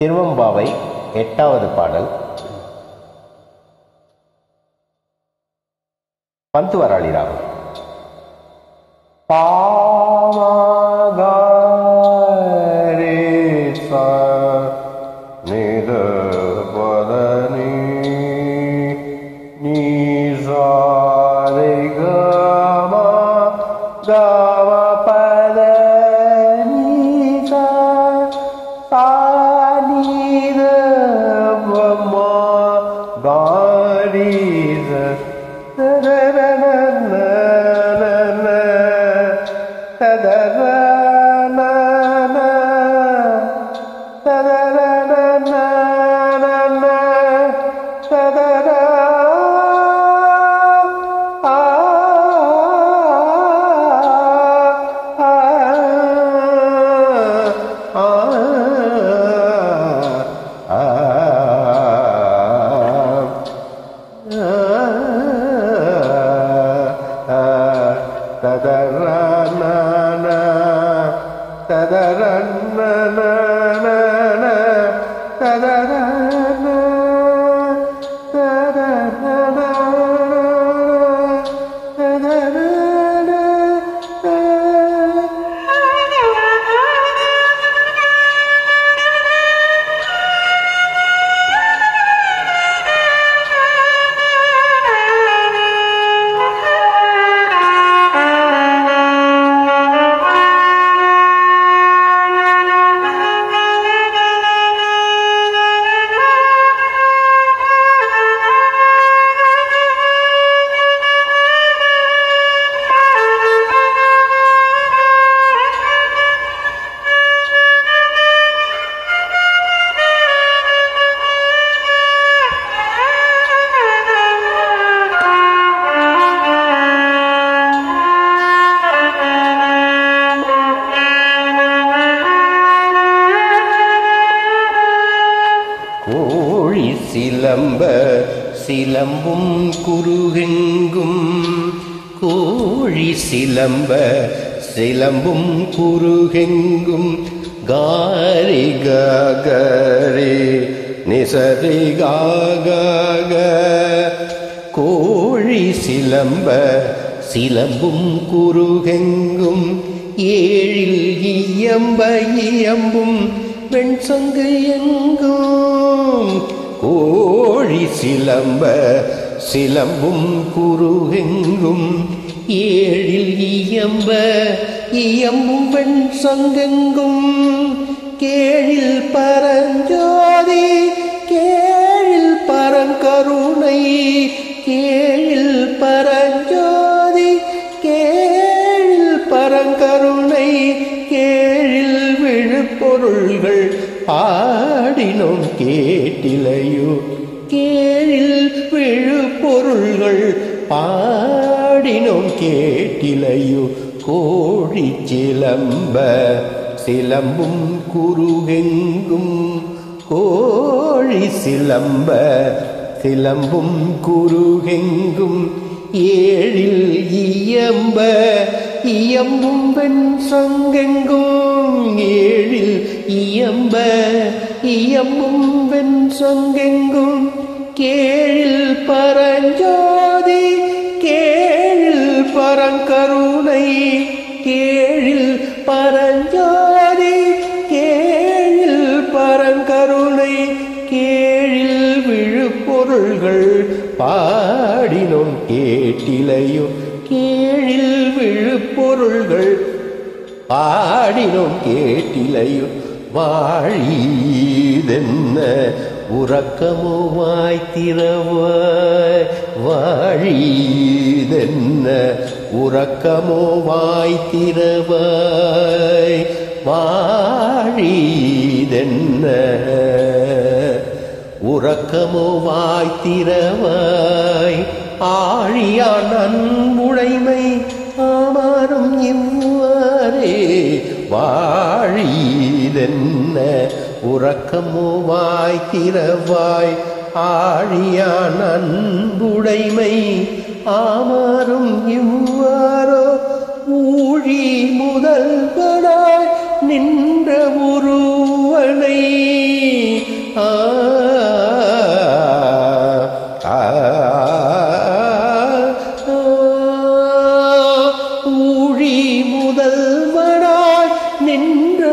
திருவம்பாவை எட்டாவது பாடல் பந்துவராளி ராகம் பாமகாரே சா நித பதனி நீசாரை கமா கம பத நீசா சானித பமா காரித கோழி சிலம்ப சிலம்பும் குருகெங்கும் கோழி சிலம்ப சிலம்பும் குருகெங்கும் காரி கரே நிசரி காக கோழி சிலம்ப சிலம்பும் குருகெங்கும் ஏழில் இயம்ப இயம்பும் வெண் சங்கு எங்கும் கோழி சிலம்ப சிலம்பும் குருகெங்கும் ஏழில் இயம்ப இயம்பும் வெண் சங்கெங்கும் கேழில் பரஞ்சோதி கேழில் பரங்கருணை கேழில் பரஞ்சோதி கேழில் பரங்கருணை கேழில் விழுப்பொருள்கள் பாடினோம் கேட்டிலையோ கேழில் விழுப்பொருள்கள் பாடினோம் கேட்டிலையோ கோழி சிலம்ப சிலம்பும் குருகெங்கும் கோழி சிலம்ப சிலம்பும் குருகெங்கும் ஏழில் இயம்ப இயம்பும் வெண் சங்கெங்கும் ஏழில் இயம்ப இயம்பும் வெண் சங்கெங்கும் கேழில் பரஞ்சோதி கேழில் பரங்கருணை கேழில் பரஞ்சோதி கேழில் பரங்கருணை கேழில் விழுப்பொருள்கள் பாடினோம் கேட்டிலையோ கேழில் விழுப்பொருள்கள் பாடினோம் கேட்டிலையோ வாழீதென்ன உறக்கமோ வாய்த்திரவாய் வாழீதென்ன உறக்கமோ வாய்த்திரவாய் வாழீதென்ன உறக்கமோ வாய்த்திரவாய் ஆழியான் அன்புடைமை ஆமாறும் இவ்வாறே வாழீதென்ன உறக்கமோ வாய்த்திரவாய் ஆழியான் அன்புடைமை ஆமாறும் இவ்வாறோ ஊழி முதல்வனாய் நின்ற ஒருவனை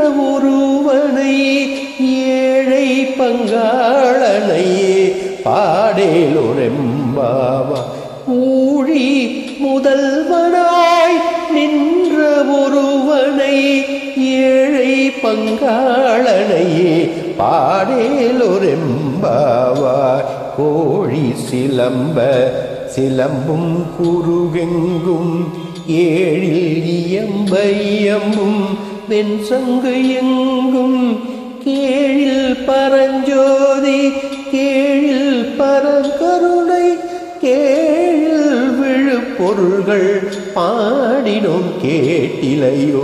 ஒருவனை ஏழை பங்காளனையே பாடேலொரெம்பாவா ஊழி முதல்வனாய் நின்ற ஒருவனை ஏழை பங்காளனையே பாடேலொரெம்பாவாய் கோழி சிலம்ப சிலம்பும் குருகெங்கும் ஏழில் இயம்ப இயம்பும் வெண்சங்கு எங்கும் கேழில் பரஞ்சோதி கேழில் பரங்கருணை கேழில் விழு பொருள்கள் பாடிடும் கேட்டிலையோ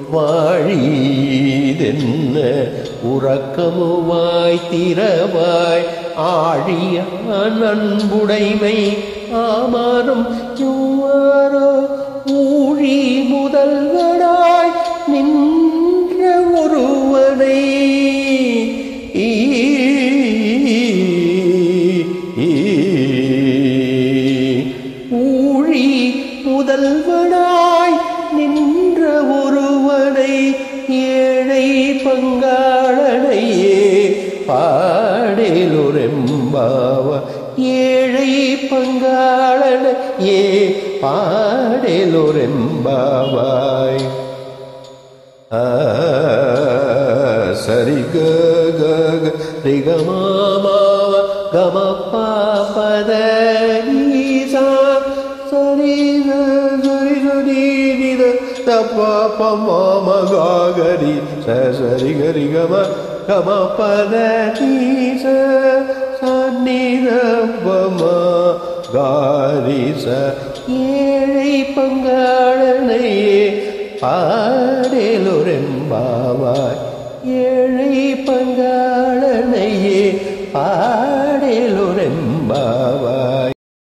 வாழீதென்ன உறக்கமுவாய் திறவாய் ஆழிய நண்புடைமை ஆமாறும் யுவாரோ ஊழி முதல்வனாய் நின்ற ஒருவனை ஊழி முதல்வனாய் நின்ற ஒருவனை ஏழை பங்காளனையே பாடேலொரெம்பாவ ஏழை பங்காளன ஏ பாடேலொரெம்பாவாய் ஆ, சரி க க க ரி க மா மா வ க ம ப ப த நீ சா சரி க சரி சரி நி த த ப ப ம ம க க ரி ச சரி க ரி க ம க ம ப த நீ ச ச நி த ப ம க ரி ச ஏழை பங்காளனையே பாடேலொரெம்பாவாய் ஏழை ப